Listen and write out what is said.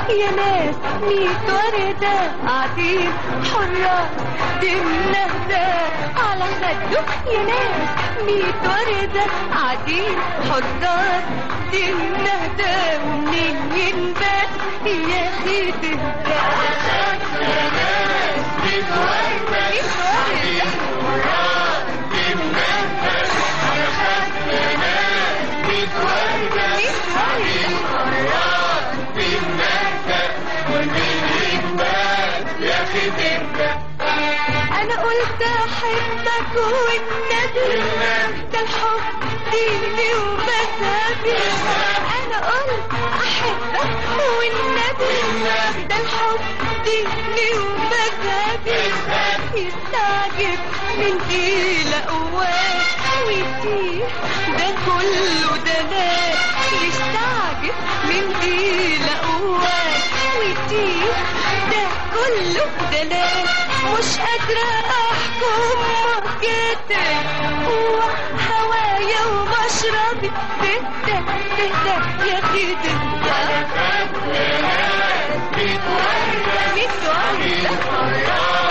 يا ناس ميت وردة قاعدين حراس بنهدى على خده يا ناس ميت وردة قاعدين حراس بنهدى ومنين ينبات يا أخي تهدى ميت وردة انا قلت احبك والنبي ده الحب ديني ومذهبي انا قلت احبك والنبي ده الحب ديني ومذهبي يستعجب من دي لقواه ويديه ده كله دلال يستعجب من دي لقواه ويديه ده كله دلال مش قادرة أحكم مهجتك هو هوايا ومشربي تهدى تهدى يا أخي تهدى ميت وردة